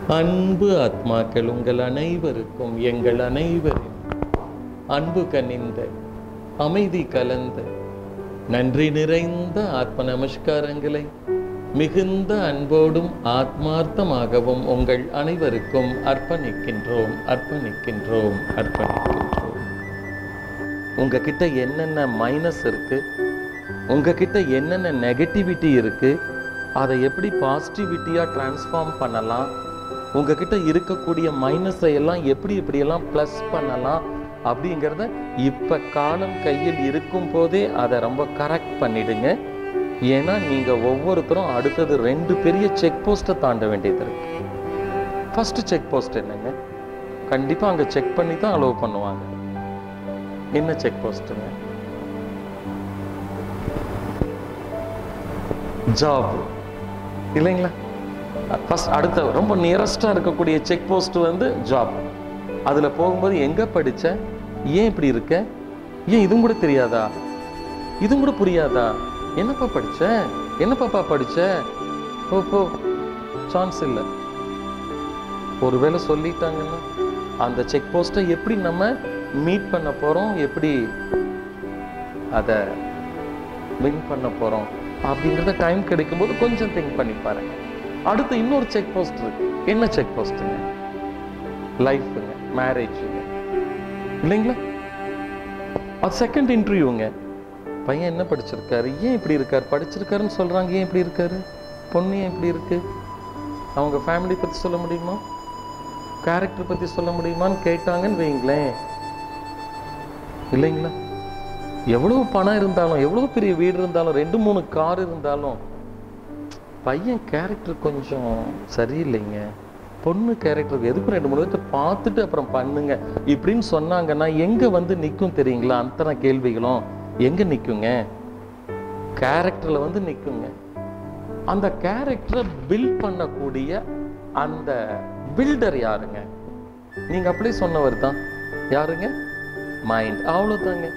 அன்பு ஆத்மாக்கள் உங்கள் அனைவருக்கும் எங்கள் அனைவரின் அன்பு கனிந்த அமைதி கலந்த நன்றி நிறைந்த ஆத்ம நமஸ்காரங்களை மிகுந்த அன்போடும் ஆத்மார்த்தமாகவும் உங்கள் அனைவருக்கும் அர்ப்பணிக்கின்றோம் அர்ப்பணிக்கின்றோம் அர்ப்பணிக்கின்றோம் உங்ககிட்ட என்னென்ன மைனஸ் இருக்கு உங்ககிட்ட என்னென்ன நெகட்டிவிட்டி இருக்கு அதை எப்படி பாசிட்டிவிட்டியா டிரான்ஸ்ஃபார்ம் பண்ணலாம் உங்ககிட்ட இருக்கக்கூடிய மைனஸை எல்லாம் எப்படி எப்படியெல்லாம் ப்ளஸ் பண்ணலாம் அப்படிங்கிறத இப்ப காலம் கையில் இருக்கும் போதே அதை ரொம்ப கரெக்ட் பண்ணிடுங்க ஏன்னா நீங்க ஒவ்வொருத்தரும் அடுத்தது ரெண்டு பெரிய செக் போஸ்ட்டை தாண்ட வேண்டியது இருக்கு ஃபர்ஸ்ட் செக் போஸ்ட் என்னங்க கண்டிப்பா அங்க செக் பண்ணி தான் அலோவ் பண்ணுவாங்க என்ன செக் போஸ்ட்டுங்க ஜாப் இல்லைங்களா ஃபர்ஸ்ட் அடுத்த ரொம்ப நியரஸ்டாக இருக்கக்கூடிய செக் போஸ்ட் வந்து ஜாப் அதில் போகும்போது எங்கே படிச்ச ஏன் இப்படி இருக்க ஏன் இதுவும் கூட தெரியாதா இதுவும் கூட புரியாதா என்னப்பா படிச்ச என்னப்பாப்பா படிச்ச போ போ சான்ஸ் இல்லை ஒருவேளை சொல்லிட்டாங்கன்னா அந்த செக் போஸ்ட்டை எப்படி நம்ம மீட் பண்ண போகிறோம் எப்படி அதை வின் பண்ண போகிறோம் அப்படிங்கிறத டைம் கிடைக்கும்போது கொஞ்சம் திங்க் பண்ணி பாருங்க அடுத்து இன்னொரு செக் போஸ்ட் இருக்கு என்ன செக் போஸ்ட்டுங்க லைஃபுங்க மேரேஜுங்க இல்லைங்களா அது செகண்ட் இன்டர்வியூங்க பையன் என்ன படிச்சிருக்காரு ஏன் இப்படி இருக்காரு படிச்சிருக்காருன்னு சொல்றாங்க ஏன் இப்படி இருக்காரு பொண்ணு ஏன் இப்படி இருக்கு அவங்க ஃபேமிலி பத்தி சொல்ல முடியுமா கேரக்டர் பத்தி சொல்ல முடியுமான்னு கேட்டாங்கன்னு வைங்களேன் இல்லைங்களா எவ்வளவு பணம் இருந்தாலும் எவ்வளவு பெரிய வீடு இருந்தாலும் ரெண்டு மூணு கார் இருந்தாலும் பையன் கேரக்டர் கொஞ்சம் சரியில்லைங்க பொண்ணு கேரக்டர் எதுக்கும் ரெண்டு மூணு பேர்த்த பார்த்துட்டு அப்புறம் பண்ணுங்க இப்படின்னு சொன்னாங்கன்னா எங்க வந்து நிற்கும் தெரியுங்களா அத்தனை கேள்விகளும் எங்க நிற்குங்க கேரக்டர்ல வந்து நிற்குங்க அந்த கேரக்டரை பில்ட் பண்ணக்கூடிய அந்த பில்டர் யாருங்க நீங்க அப்படியே சொன்னவர் தான் யாருங்க மைண்ட் அவ்வளவுதாங்க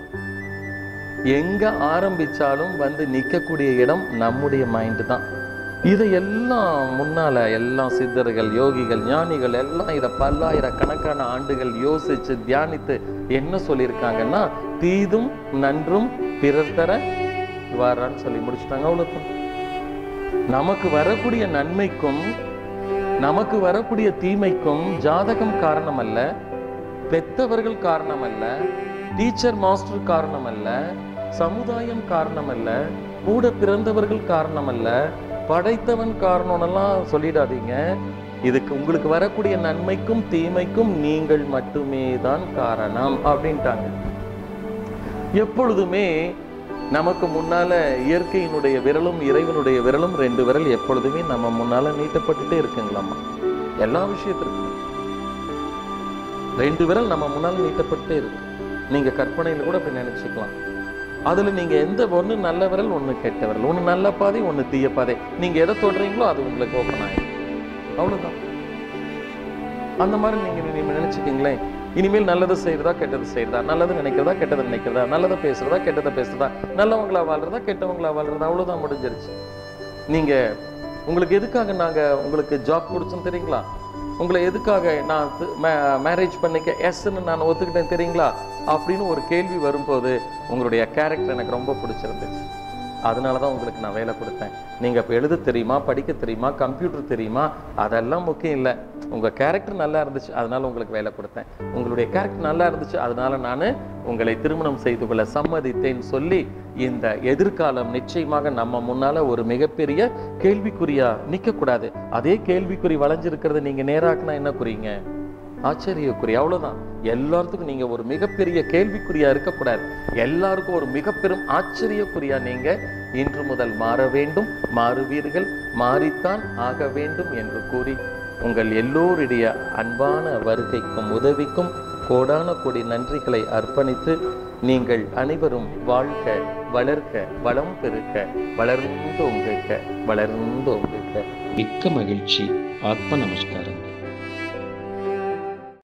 எங்க ஆரம்பிச்சாலும் வந்து நிற்கக்கூடிய இடம் நம்முடைய மைண்ட் தான் இதையெல்லாம் முன்னால எல்லாம் சித்தர்கள் யோகிகள் ஞானிகள் எல்லாம் இதை பல்லாயிரக்கணக்கான ஆண்டுகள் யோசிச்சு தியானித்து என்ன சொல்லியிருக்காங்கன்னா தீதும் நன்றும் பிறர் தர வரான்னு சொல்லி முடிச்சுட்டாங்க அவ்வளவுதான் நமக்கு வரக்கூடிய நன்மைக்கும் நமக்கு வரக்கூடிய தீமைக்கும் ஜாதகம் காரணம் அல்ல பெத்தவர்கள் காரணம் அல்ல டீச்சர் மாஸ்டர் காரணம் அல்ல சமுதாயம் காரணம் அல்ல கூட பிறந்தவர்கள் காரணம் அல்ல படைத்தவன் காரணம்லாம் சொல்லிடாதீங்க இதுக்கு உங்களுக்கு வரக்கூடிய நன்மைக்கும் தீமைக்கும் நீங்கள் மட்டுமே தான் காரணம் அப்படின்ட்டாங்க எப்பொழுதுமே நமக்கு முன்னால இயற்கையினுடைய விரலும் இறைவனுடைய விரலும் ரெண்டு விரல் எப்பொழுதுமே நம்ம முன்னால நீட்டப்பட்டுட்டே இருக்குங்களாம்மா எல்லா விஷயத்திற்கும் ரெண்டு விரல் நம்ம முன்னால் நீட்டப்பட்டே இருக்கு நீங்க கற்பனையில கூட அப்படி நினைச்சுக்கலாம் அதுல நீங்க எந்த ஒண்ணு நல்ல விரல் ஒண்ணு கெட்ட விரல் ஒண்ணு நல்ல பாதை ஒண்ணு தீய பாதை நீங்க எதை தொடுறீங்களோ அது உங்களுக்கு ஓப்பன் ஆயிடும் அவ்வளவுதான் அந்த மாதிரி நீங்க நீங்க நினைச்சுக்கீங்களேன் இனிமேல் நல்லது செய்யறதா கெட்டது செய்யறதா நல்லது நினைக்கிறதா கெட்டது நினைக்கிறதா நல்லதை பேசுறதா கெட்டதை பேசுறதா நல்லவங்களா வாழ்றதா கெட்டவங்களா வாழ்றதா அவ்வளவுதான் முடிஞ்சிருச்சு நீங்க உங்களுக்கு எதுக்காக நாங்க உங்களுக்கு ஜாப் கொடுத்தோம் தெரியுங்களா உங்களை எதுக்காக நான் மேரேஜ் பண்ணிக்க எஸ்ன்னு நான் ஒத்துக்கிட்டேன் தெரியுங்களா அப்படின்னு ஒரு கேள்வி வரும்போது உங்களுடைய கேரக்டர் எனக்கு ரொம்ப பிடிச்சிருந்துச்சு அதனால தான் உங்களுக்கு நான் வேலை கொடுத்தேன் நீங்க இப்போ எழுத தெரியுமா படிக்க தெரியுமா கம்ப்யூட்டர் தெரியுமா அதெல்லாம் முக்கியம் இல்லை உங்க கேரக்டர் நல்லா இருந்துச்சு அதனால உங்களுக்கு வேலை கொடுத்தேன் உங்களுடைய கேரக்டர் நல்லா இருந்துச்சு அதனால நான் உங்களை திருமணம் செய்து கொள்ள சம்மதித்தேன் சொல்லி இந்த எதிர்காலம் நிச்சயமாக நம்ம முன்னால ஒரு மிகப்பெரிய கேள்விக்குறியா நிக்க கூடாது அதே கேள்விக்குறி வளைஞ்சிருக்கிறத நீங்க நேராக்குனா என்ன குறிங்க ஆச்சரியக்குறி அவ்வளவுதான் எல்லாத்துக்கும் நீங்க ஒரு மிகப்பெரிய கேள்விக்குறியா இருக்கக்கூடாது எல்லாருக்கும் ஒரு மிகப்பெரும் ஆச்சரியக்குறியா நீங்க இன்று முதல் மாற வேண்டும் மாறுவீர்கள் மாறித்தான் ஆக வேண்டும் என்று கூறி உங்கள் எல்லோருடைய அன்பான வருகைக்கும் உதவிக்கும் கோடான கோடி நன்றிகளை அர்ப்பணித்து நீங்கள் அனைவரும் வாழ்க வளர்க வளம் பெருக்க வளர்ந்து ஒங்குக வளர்ந்து ஒங்குக மிக்க மகிழ்ச்சி ஆத்ம நமஸ்காரம்